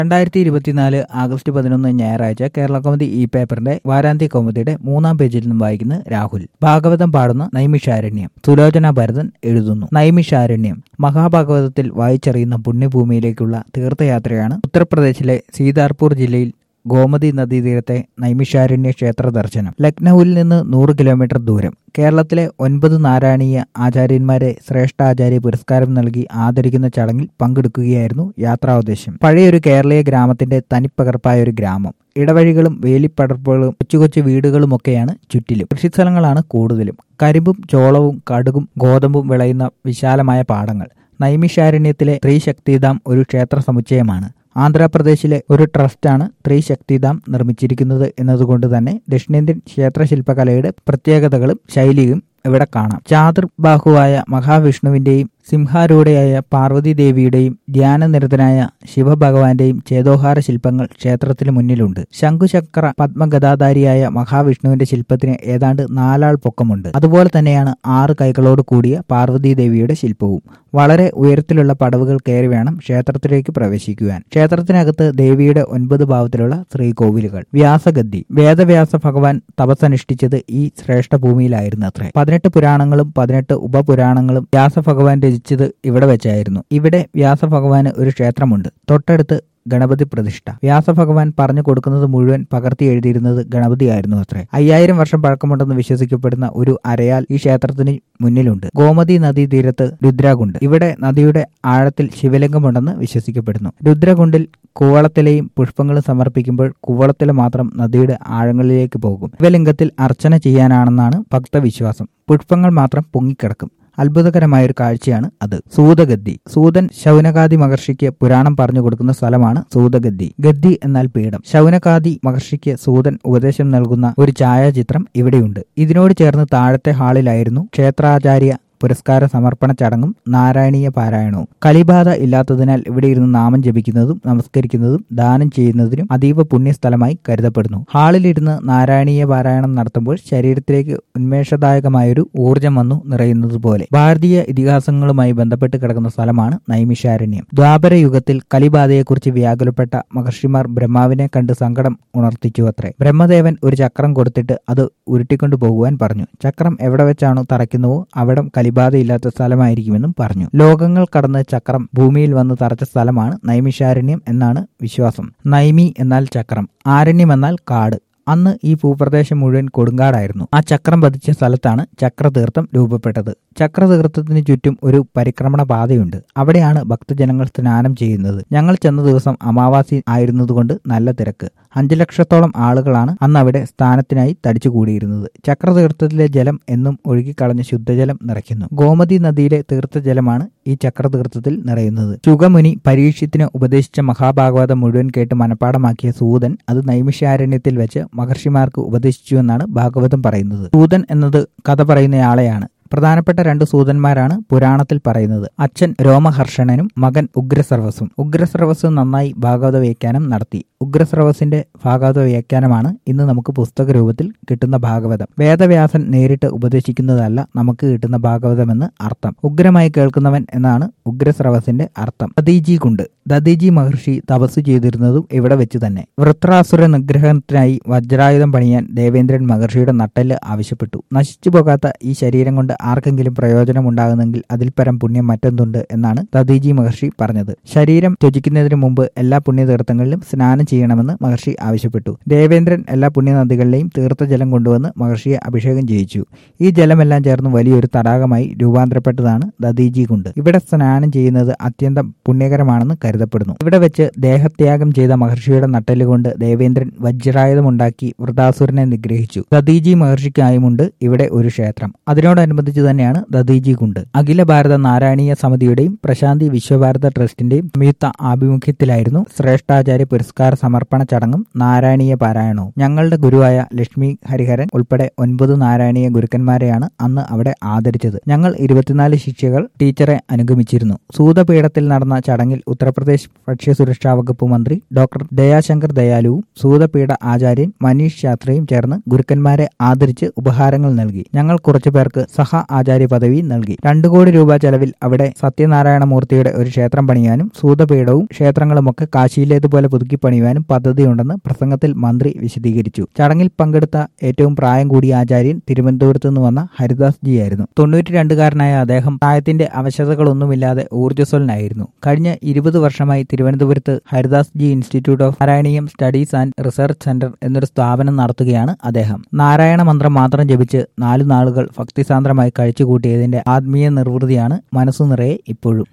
രണ്ടായിരത്തി ഇരുപത്തിനാല് ആഗസ്റ്റ് പതിനൊന്ന് ഞായറാഴ്ച കേരള കൗമുദി ഇ പേപ്പറിന്റെ വാരാന്ത്യ കൗമുദിയുടെ മൂന്നാം പേജിൽ നിന്നും വായിക്കുന്ന രാഹുൽ ഭാഗവതം പാടുന്ന നൈമിഷാരണ്യം സുലോചന ഭരതൻ എഴുതുന്നു നൈമിഷാരണ്യം മഹാഭാഗവതത്തിൽ വായിച്ചറിയുന്ന പുണ്യഭൂമിയിലേക്കുള്ള തീർത്ഥയാത്രയാണ് ഉത്തർപ്രദേശിലെ സീതാർപൂർ ജില്ലയിൽ ഗോമതി നദീതീരത്തെ നൈമിഷാരണ്യ ക്ഷേത്ര ദർശനം ലക്നൌവിൽ നിന്ന് നൂറ് കിലോമീറ്റർ ദൂരം കേരളത്തിലെ ഒൻപത് നാരായണീയ ആചാര്യന്മാരെ ശ്രേഷ്ഠാചാര്യ പുരസ്കാരം നൽകി ആദരിക്കുന്ന ചടങ്ങിൽ പങ്കെടുക്കുകയായിരുന്നു യാത്രാോദ്ദേശം പഴയൊരു കേരളീയ ഗ്രാമത്തിന്റെ തനിപ്പകർപ്പായ ഒരു ഗ്രാമം ഇടവഴികളും വേലിപ്പടർപ്പുകളും കൊച്ചു കൊച്ചു വീടുകളുമൊക്കെയാണ് ചുറ്റിലും കൃഷിസ്ഥലങ്ങളാണ് കൂടുതലും കരിമ്പും ചോളവും കടുകും ഗോതമ്പും വിളയുന്ന വിശാലമായ പാടങ്ങൾ നൈമിഷാരണ്യത്തിലെ സ്ത്രീശക്തിധാം ഒരു ക്ഷേത്ര സമുച്ചയമാണ് ആന്ധ്രാപ്രദേശിലെ ഒരു ട്രസ്റ്റാണ് ത്രിശക്തിധാം നിർമ്മിച്ചിരിക്കുന്നത് എന്നതുകൊണ്ട് തന്നെ ദക്ഷിണേന്ത്യൻ ക്ഷേത്രശില്പകലയുടെ പ്രത്യേകതകളും ശൈലിയും ഇവിടെ കാണാം ചാതുർബാഹുവായ മഹാവിഷ്ണുവിന്റെയും സിംഹാരൂഢയായ പാർവതി ദേവിയുടെയും ധ്യാനനിരതനായ ശിവഭഗവാന്റെയും ചേതോഹാര ശില്പങ്ങൾ ക്ഷേത്രത്തിന് മുന്നിലുണ്ട് ശംഖുചക്ര പത്മഗതാധാരിയായ മഹാവിഷ്ണുവിന്റെ ശില്പത്തിന് ഏതാണ്ട് നാലാൾ പൊക്കമുണ്ട് അതുപോലെ തന്നെയാണ് ആറ് കൈകളോട് കൂടിയ പാർവതി ദേവിയുടെ ശില്പവും വളരെ ഉയരത്തിലുള്ള പടവുകൾ കയറി വേണം ക്ഷേത്രത്തിലേക്ക് പ്രവേശിക്കുവാൻ ക്ഷേത്രത്തിനകത്ത് ദേവിയുടെ ഒൻപത് ഭാവത്തിലുള്ള ശ്രീകോവിലുകൾ വ്യാസഗദ്ദി വേദവ്യാസ ഭഗവാൻ തപസ്സനുഷ്ഠിച്ചത് ഈ ശ്രേഷ്ഠ ഭൂമിയിലായിരുന്നു അത്രേ പതിനെട്ട് പുരാണങ്ങളും പതിനെട്ട് ഉപപുരാണങ്ങളും വ്യാസഭഗവാൻ രചിച്ചത് ഇവിടെ വെച്ചായിരുന്നു ഇവിടെ വ്യാസഭഗവാന് ഒരു ക്ഷേത്രമുണ്ട് തൊട്ടടുത്ത് ഗണപതി പ്രതിഷ്ഠ വ്യാസഭഗവാൻ പറഞ്ഞു കൊടുക്കുന്നത് മുഴുവൻ പകർത്തി എഴുതിയിരുന്നത് ഗണപതിയായിരുന്നു അത്രേ അയ്യായിരം വർഷം പഴക്കമുണ്ടെന്ന് വിശ്വസിക്കപ്പെടുന്ന ഒരു അരയാൽ ഈ ക്ഷേത്രത്തിന് മുന്നിലുണ്ട് ഗോമതി നദീ തീരത്ത് രുദ്രാകുണ്ട് ഇവിടെ നദിയുടെ ആഴത്തിൽ ശിവലിംഗമുണ്ടെന്ന് വിശ്വസിക്കപ്പെടുന്നു രുദ്രകുണ്ടിൽ കൂവളത്തിലെയും പുഷ്പങ്ങളും സമർപ്പിക്കുമ്പോൾ കൂവളത്തിലെ മാത്രം നദിയുടെ ആഴങ്ങളിലേക്ക് പോകും ശിവലിംഗത്തിൽ അർച്ചന ചെയ്യാനാണെന്നാണ് ഭക്തവിശ്വാസം പുഷ്പങ്ങൾ മാത്രം പൊങ്ങിക്കിടക്കും അത്ഭുതകരമായ ഒരു കാഴ്ചയാണ് അത് സൂതഗദ്ദി സൂതൻ ശൗനകാദി മഹർഷിക്ക് പുരാണം പറഞ്ഞു കൊടുക്കുന്ന സ്ഥലമാണ് സൂതഗദ്ദി ഗദ്ദി എന്നാൽ പീഠം ശൗനകാദി മഹർഷിക്ക് സൂതൻ ഉപദേശം നൽകുന്ന ഒരു ഛായാചിത്രം ഇവിടെയുണ്ട് ഇതിനോട് ചേർന്ന് താഴത്തെ ഹാളിലായിരുന്നു ക്ഷേത്രാചാര്യ പുരസ്കാര സമർപ്പണ ചടങ്ങും നാരായണീയ പാരായണവും കലിബാധ ഇല്ലാത്തതിനാൽ ഇവിടെ ഇരുന്ന് നാമം ജപിക്കുന്നതും നമസ്കരിക്കുന്നതും ദാനം ചെയ്യുന്നതിനും അതീവ പുണ്യസ്ഥലമായി കരുതപ്പെടുന്നു ഹാളിലിരുന്ന് നാരായണീയ പാരായണം നടത്തുമ്പോൾ ശരീരത്തിലേക്ക് ഉന്മേഷദായകമായൊരു ഊർജം വന്നു നിറയുന്നത് പോലെ ഭാരതീയ ഇതിഹാസങ്ങളുമായി ബന്ധപ്പെട്ട് കിടക്കുന്ന സ്ഥലമാണ് നൈമിഷാരണ്യം ദ്വാപര യുഗത്തിൽ കലിബാധയെക്കുറിച്ച് വ്യാകുലപ്പെട്ട മഹർഷിമാർ ബ്രഹ്മാവിനെ കണ്ട് സങ്കടം ഉണർത്തിച്ചു അത്രേ ബ്രഹ്മദേവൻ ഒരു ചക്രം കൊടുത്തിട്ട് അത് ഉരുട്ടിക്കൊണ്ടു പോകുവാൻ പറഞ്ഞു ചക്രം എവിടെ വെച്ചാണോ തറയ്ക്കുന്നുവോ അവിടം കലിബാധയില്ലാത്ത സ്ഥലമായിരിക്കുമെന്നും പറഞ്ഞു ലോകങ്ങൾ കടന്ന് ചക്രം ഭൂമിയിൽ വന്ന് തറച്ച സ്ഥലമാണ് നൈമിഷാരണ്യം എന്നാണ് വിശ്വാസം നൈമി എന്നാൽ ചക്രം ആരണ്യം എന്നാൽ കാട് അന്ന് ഈ ഭൂപ്രദേശം മുഴുവൻ കൊടുങ്കാടായിരുന്നു ആ ചക്രം പതിച്ച സ്ഥലത്താണ് ചക്രതീർത്ഥം രൂപപ്പെട്ടത് ചക്രതീർത്ഥത്തിന് ചുറ്റും ഒരു പരിക്രമണ പാതയുണ്ട് അവിടെയാണ് ഭക്തജനങ്ങൾ സ്നാനം ചെയ്യുന്നത് ഞങ്ങൾ ചെന്ന ദിവസം അമാവാസി ആയിരുന്നതുകൊണ്ട് നല്ല തിരക്ക് അഞ്ചു ലക്ഷത്തോളം ആളുകളാണ് അന്ന് അവിടെ സ്ഥാനത്തിനായി തടിച്ചുകൂടിയിരുന്നത് ചക്രതീർത്ഥത്തിലെ ജലം എന്നും ഒഴുകിക്കളഞ്ഞ് ശുദ്ധജലം നിറയ്ക്കുന്നു ഗോമതി നദിയിലെ തീർത്ഥജലമാണ് ഈ ചക്രതീർത്ഥത്തിൽ നിറയുന്നത് ശുഗമുനി പരീക്ഷത്തിന് ഉപദേശിച്ച മഹാഭാഗവതം മുഴുവൻ കേട്ട് മനപ്പാടമാക്കിയ സൂതൻ അത് നൈമിഷാരണ്യത്തിൽ വെച്ച് മഹർഷിമാർക്ക് ഉപദേശിച്ചുവെന്നാണ് ഭാഗവതം പറയുന്നത് സൂതൻ എന്നത് കഥ പറയുന്നയാളെയാണ് പ്രധാനപ്പെട്ട രണ്ട് സൂതന്മാരാണ് പുരാണത്തിൽ പറയുന്നത് അച്ഛൻ രോമഹർഷണനും മകൻ ഉഗ്രസർവസും ഉഗ്രസർവസ് നന്നായി ഭാഗവത വ്യാഖ്യാനം നടത്തി ഉഗ്രസർവസിന്റെ ഭാഗവത വ്യാഖ്യാനമാണ് ഇന്ന് നമുക്ക് പുസ്തക രൂപത്തിൽ കിട്ടുന്ന ഭാഗവതം വേദവ്യാസൻ നേരിട്ട് ഉപദേശിക്കുന്നതല്ല നമുക്ക് കിട്ടുന്ന ഭാഗവതമെന്ന് അർത്ഥം ഉഗ്രമായി കേൾക്കുന്നവൻ എന്നാണ് ഉഗ്രസ്രവസിന്റെ അർത്ഥം ദദീജി കുണ്ട് ദദീജി മഹർഷി തപസ് ചെയ്തിരുന്നതും ഇവിടെ വെച്ച് തന്നെ വൃത്രാസുര നിഗ്രഹത്തിനായി വജ്രായുധം പണിയാൻ ദേവേന്ദ്രൻ മഹർഷിയുടെ നട്ടെല്ല് ആവശ്യപ്പെട്ടു നശിച്ചു പോകാത്ത ഈ ശരീരം കൊണ്ട് ആർക്കെങ്കിലും പ്രയോജനമുണ്ടാകുന്നെങ്കിൽ അതിൽ പരം പുണ്യം മറ്റൊന്നുണ്ട് എന്നാണ് ദദീജി മഹർഷി പറഞ്ഞത് ശരീരം ത്യജിക്കുന്നതിന് മുമ്പ് എല്ലാ പുണ്യതീർത്ഥങ്ങളിലും സ്നാനം ചെയ്യണമെന്ന് മഹർഷി ആവശ്യപ്പെട്ടു ദേവേന്ദ്രൻ എല്ലാ പുണ്യനദികളിലെയും തീർത്ഥജലം കൊണ്ടുവന്ന് മഹർഷിയെ അഭിഷേകം ചെയ്യിച്ചു ഈ ജലമെല്ലാം ചേർന്ന് വലിയൊരു തടാകമായി രൂപാന്തരപ്പെട്ടതാണ് ദദീജി കുണ്ട് ഇവിടെ സ്നാനം ചെയ്യുന്നത് അത്യന്തം പുണ്യകരമാണെന്ന് കരുതപ്പെടുന്നു ഇവിടെ വെച്ച് ദേഹത്യാഗം ചെയ്ത മഹർഷിയുടെ നട്ടെല്ലുകൊണ്ട് ദേവേന്ദ്രൻ വജ്രായുധമുണ്ടാക്കി വൃതാസുരനെ നിഗ്രഹിച്ചു ദദീജി മഹർഷിക്കായുമുണ്ട് ഇവിടെ ഒരു ക്ഷേത്രം അതിനോടനുബന്ധിച്ച് തന്നെയാണ് ദദീജി കുണ്ട് അഖില ഭാരത നാരായണീയ സമിതിയുടെയും പ്രശാന്തി വിശ്വഭാരത ട്രസ്റ്റിന്റെയും സംയുക്ത ആഭിമുഖ്യത്തിലായിരുന്നു ശ്രേഷ്ഠാചാര്യ പുരസ്കാര സമർപ്പണ ചടങ്ങും നാരായണീയ പാരായണവും ഞങ്ങളുടെ ഗുരുവായ ലക്ഷ്മി ഹരിഹരൻ ഉൾപ്പെടെ ഒൻപത് നാരായണീയ ഗുരുക്കന്മാരെയാണ് അന്ന് അവിടെ ആദരിച്ചത് ഞങ്ങൾ ഇരുപത്തിനാല് ശിഷ്യകൾ ടീച്ചറെ അനുഗമിച്ചിരുന്നു സൂതപീഠത്തിൽ നടന്ന ചടങ്ങിൽ ഉത്തർപ്രദേശ് ഭക്ഷ്യസുരക്ഷാ വകുപ്പ് മന്ത്രി ഡോക്ടർ ദയാശങ്കർ ദയാലുവും സൂതപീഠ ആചാര്യൻ മനീഷ് ശാസ്ത്രിയും ചേർന്ന് ഗുരുക്കന്മാരെ ആദരിച്ച് ഉപഹാരങ്ങൾ നൽകി ഞങ്ങൾ കുറച്ചു പേർക്ക് സഹ ആചാര്യ പദവി നൽകി രണ്ടു കോടി രൂപ ചെലവിൽ അവിടെ സത്യനാരായണ മൂർത്തിയുടെ ഒരു ക്ഷേത്രം പണിയാനും സൂതപീഠവും ക്ഷേത്രങ്ങളുമൊക്കെ കാശിയിലേതുപോലെ പുതുക്കി പണിയുവാനും പദ്ധതിയുണ്ടെന്ന് പ്രസംഗത്തിൽ മന്ത്രി വിശദീകരിച്ചു ചടങ്ങിൽ പങ്കെടുത്ത ഏറ്റവും പ്രായം കൂടിയ ആചാര്യൻ തിരുവനന്തപുരത്ത് നിന്ന് വന്ന ഹരിദാസ് ജിയായിരുന്നു തൊണ്ണൂറ്റി രണ്ടുകാരനായ അദ്ദേഹം പ്രായത്തിന്റെ അവശതകളൊന്നുമില്ലാതെ ഊർജ്ജസ്വലനായിരുന്നു കഴിഞ്ഞ ഇരുപത് വർഷമായി തിരുവനന്തപുരത്ത് Haridas G institute of Narayaneeyam studies and research centre എന്നൊരു സ്ഥാപനം നടത്തുകയാണ് അദ്ദേഹം നാരായണ മന്ത്രം മാത്രം ജപിച്ച് നാലു നാളുകൾ ഭക്തിസാന്ദ്രമായി കഴിച്ചുകൂട്ടിയതിന്റെ ആത്മീയ നിർവൃതിയാണ് മനസ്സു നിറയെ ഇപ്പോഴും